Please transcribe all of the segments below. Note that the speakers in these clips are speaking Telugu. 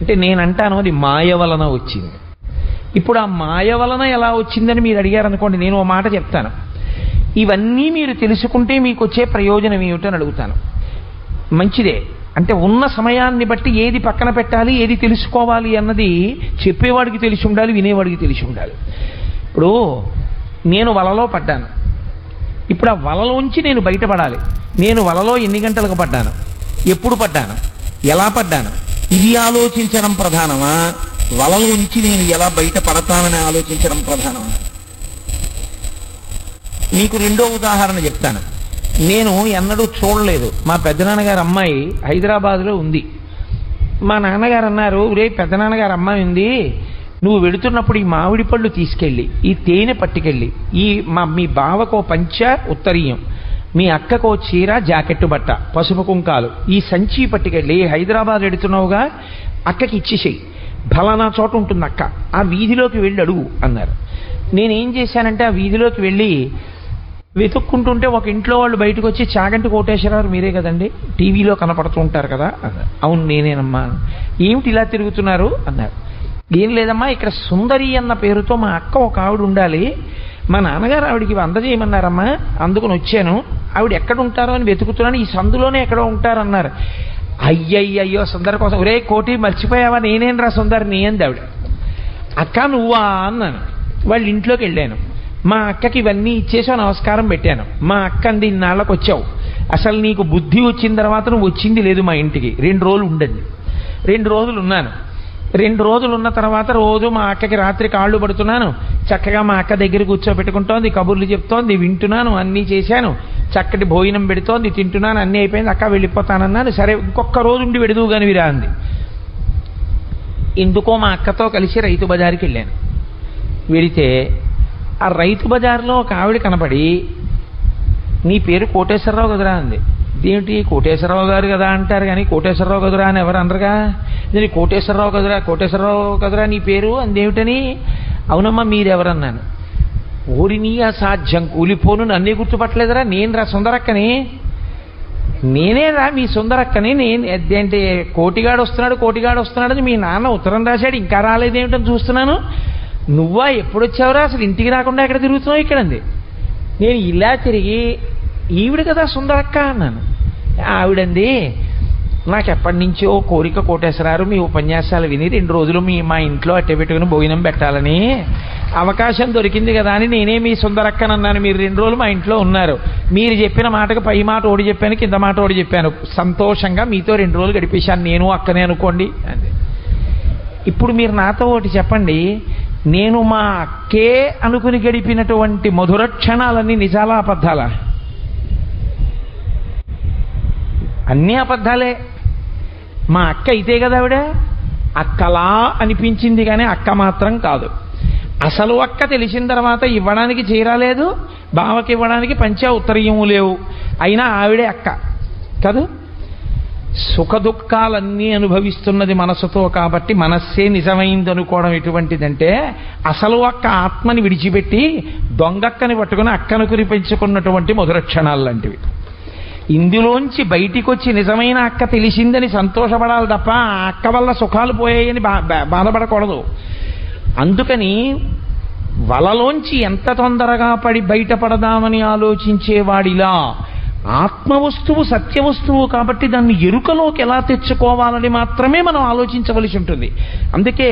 అంటే నేను అంటాను అది మాయ వలన వచ్చింది ఇప్పుడు ఆ మాయ వలన ఎలా వచ్చిందని మీరు అడిగారు అనుకోండి నేను ఓ మాట చెప్తాను ఇవన్నీ మీరు తెలుసుకుంటే మీకు వచ్చే ప్రయోజనం ఏమిటని అడుగుతాను మంచిదే అంటే ఉన్న సమయాన్ని బట్టి ఏది పక్కన పెట్టాలి ఏది తెలుసుకోవాలి అన్నది చెప్పేవాడికి తెలిసి ఉండాలి వినేవాడికి తెలిసి ఉండాలి ఇప్పుడు నేను వలలో పడ్డాను ఇప్పుడు ఆ వలలోంచి నేను బయటపడాలి నేను వలలో ఎన్ని గంటలకు పడ్డాను ఎప్పుడు పడ్డాను ఎలా పడ్డాను ఇది ఆలోచించడం ప్రధానమా వలలోంచి నేను ఎలా బయటపడతానని ఆలోచించడం ప్రధానమా మీకు రెండో ఉదాహరణ చెప్తాను నేను ఎన్నడూ చూడలేదు మా పెద్దనాన్నగారు అమ్మాయి హైదరాబాద్లో ఉంది మా నాన్నగారు అన్నారు రే పెద్దనాన్నగారు అమ్మాయి ఉంది నువ్వు వెళుతున్నప్పుడు ఈ మామిడి పళ్ళు తీసుకెళ్ళి ఈ తేనె పట్టుకెళ్ళి ఈ మా మీ బావకో పంచ ఉత్తరీయం మీ అక్కకో చీర జాకెట్టు బట్ట పసుపు కుంకాలు ఈ సంచి పట్టుకెళ్ళి హైదరాబాద్ వెడుతున్నావుగా అక్కకి ఇచ్చేసేయి ఫలానా చోట ఉంటుంది అక్క ఆ వీధిలోకి వెళ్ళి అడుగు అన్నారు నేనేం చేశానంటే ఆ వీధిలోకి వెళ్ళి వెతుక్కుంటుంటే ఒక ఇంట్లో వాళ్ళు బయటకు వచ్చి చాగంటి కోటేశ్వరరావు మీరే కదండి టీవీలో కనపడుతూ ఉంటారు కదా అన్నారు అవును నేనేనమ్మా ఏమిటి ఇలా తిరుగుతున్నారు అన్నారు ఏం లేదమ్మా ఇక్కడ సుందరి అన్న పేరుతో మా అక్క ఒక ఆవిడ ఉండాలి మా నాన్నగారు ఆవిడికి అందజేయమన్నారమ్మా అందుకుని వచ్చాను ఆవిడ ఎక్కడ ఉంటారో అని వెతుకుతున్నాను ఈ సందులోనే ఎక్కడో ఉంటారన్నారు అయ్యయ్యయ్యో సుందర కోసం ఒరే కోటి మర్చిపోయావా నేనేం రా సుందరి నీ అంది ఆవిడ అక్క నువ్వా అన్నాను వాళ్ళ ఇంట్లోకి వెళ్ళాను మా అక్కకి ఇవన్నీ ఇచ్చేసా నమస్కారం పెట్టాను మా అక్క అంది ఇన్నాళ్ళకి వచ్చావు అసలు నీకు బుద్ధి వచ్చిన తర్వాత నువ్వు వచ్చింది లేదు మా ఇంటికి రెండు రోజులు ఉండండి రెండు రోజులు ఉన్నాను రెండు రోజులు ఉన్న తర్వాత రోజు మా అక్కకి రాత్రి కాళ్ళు పడుతున్నాను చక్కగా మా అక్క దగ్గర కూర్చోబెట్టుకుంటోంది కబుర్లు చెప్తోంది వింటున్నాను అన్నీ చేశాను చక్కటి భోజనం పెడుతోంది తింటున్నాను అన్నీ అయిపోయింది అక్క వెళ్ళిపోతానన్నాను సరే ఇంకొక రోజు ఉండి విడదువు కానీ విరా అంది ఎందుకో మా అక్కతో కలిసి రైతు బజార్కి వెళ్ళాను వెళితే ఆ రైతు బజార్లో ఒక ఆవిడ కనపడి నీ పేరు కోటేశ్వరరావు కదరా అంది ఇదేమిటి కోటేశ్వరరావు గారు కదా అంటారు కానీ కోటేశ్వరరావు కదరా అని ఎవరు అనరుగా నేను కోటేశ్వరరావు కదరా కోటేశ్వరరావు కదరా నీ పేరు అందేమిటని అవునమ్మా మీరెవరన్నాను ఊరిని అసాధ్యం కూలిపోను నన్నే గుర్తుపట్టలేదురా నేను రా సుందరక్కని నేనే రా మీ సుందరక్కని నేను ఏంటి కోటిగాడు వస్తున్నాడు కోటిగాడు వస్తున్నాడని మీ నాన్న ఉత్తరం రాశాడు ఇంకా రాలేదేమిటని చూస్తున్నాను నువ్వా ఎప్పుడు వచ్చావురా అసలు ఇంటికి రాకుండా ఎక్కడ తిరుగుతున్నావు ఇక్కడంది నేను ఇలా తిరిగి ఈవిడ కదా సుందరక్క అన్నాను ఆవిడంది నాకు ఎప్పటి నుంచో కోరిక కోటేశ్వరారు మీ ఉపన్యాసాలు విని రెండు రోజులు మీ మా ఇంట్లో అట్టె పెట్టుకుని భోజనం పెట్టాలని అవకాశం దొరికింది కదా అని నేనే మీ సుందరక్కనన్నాను మీరు రెండు రోజులు మా ఇంట్లో ఉన్నారు మీరు చెప్పిన మాటకు పై మాట ఓడి చెప్పాను కింద మాట ఓడి చెప్పాను సంతోషంగా మీతో రెండు రోజులు గడిపేశాను నేను అక్కనే అనుకోండి అంది ఇప్పుడు మీరు నాతో ఒకటి చెప్పండి నేను మా అక్కే అనుకుని గడిపినటువంటి మధుర క్షణాలన్నీ నిజాలా అబద్ధాలా అన్నీ అబద్ధాలే మా అక్క అయితే కదా ఆవిడ అక్కలా అనిపించింది కానీ అక్క మాత్రం కాదు అసలు అక్క తెలిసిన తర్వాత ఇవ్వడానికి చీరలేదు బావకి ఇవ్వడానికి పంచా ఉత్తరీయము లేవు అయినా ఆవిడే అక్క కాదు సుఖ దుఃఖాలన్నీ అనుభవిస్తున్నది మనసుతో కాబట్టి మనస్సే నిజమైంది అనుకోవడం ఎటువంటిదంటే అసలు అక్క ఆత్మని విడిచిపెట్టి దొంగక్కని పట్టుకుని అక్కనుకుని పెంచుకున్నటువంటి మధుర క్షణాలు లాంటివి ఇందులోంచి బయటికి వచ్చి నిజమైన అక్క తెలిసిందని సంతోషపడాలి తప్ప ఆ అక్క వల్ల సుఖాలు పోయాయని బా బా- బాధపడకూడదు అందుకని వలలోంచి ఎంత తొందరగా పడి బయటపడదామని ఆలోచించేవాడిలా ఆత్మవస్తువు సత్యవస్తువు కాబట్టి దాన్ని ఎరుకలోకి ఎలా తెచ్చుకోవాలని మాత్రమే మనం ఆలోచించవలసి ఉంటుంది అందుకే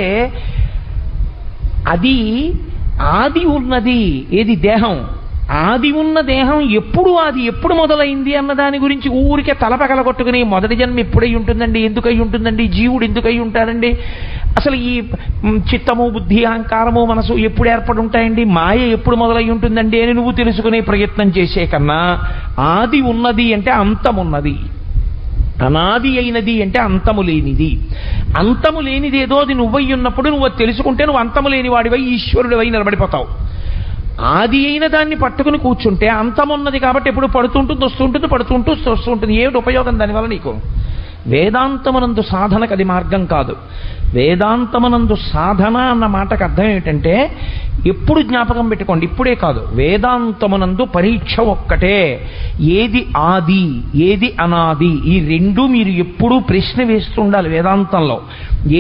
అది ఆది ఉన్నది ఏది దేహం ఆది ఉన్న దేహం ఎప్పుడు అది ఎప్పుడు మొదలైంది అన్న దాని గురించి ఊరికే తల పగలగొట్టుకుని మొదటి జన్మ ఎప్పుడై ఉంటుందండి ఎందుకై ఉంటుందండి జీవుడు ఎందుకై ఉంటాడండి అసలు ఈ మ్, చిత్తము బుద్ధి అహంకారము మనసు ఎప్పుడు ఏర్పడి ఉంటాయండి మాయ ఎప్పుడు మొదలై ఉంటుందండి అని నువ్వు తెలుసుకునే ప్రయత్నం చేసే కన్నా ఆది ఉన్నది అంటే అంతమున్నది అనాది అయినది అంటే అంతము లేనిది అంతము లేనిది ఏదో అది నువ్వై ఉన్నప్పుడు నువ్వు అది తెలుసుకుంటే నువ్వు అంతము లేని వాడివై ఈశ్వరుడివై నిలబడిపోతావు ఆది అయిన దాన్ని పట్టుకుని కూర్చుంటే అంతమున్నది కాబట్టి ఎప్పుడు పడుతుంటుంది వస్తుంటుంది పడుతుంటూ వస్తుంటుంది ఏమిటి ఉపయోగం దానివల్ల నీకు వేదాంతమనందు సాధనకు అది మార్గం కాదు వేదాంతమనందు సాధన అన్న మాటకు అర్థం ఏమిటంటే ఎప్పుడు జ్ఞాపకం పెట్టుకోండి ఇప్పుడే కాదు వేదాంతమునందు పరీక్ష ఒక్కటే ఏది ఆది ఏది అనాది ఈ రెండు మీరు ఎప్పుడూ ప్రశ్న వేస్తుండాలి వేదాంతంలో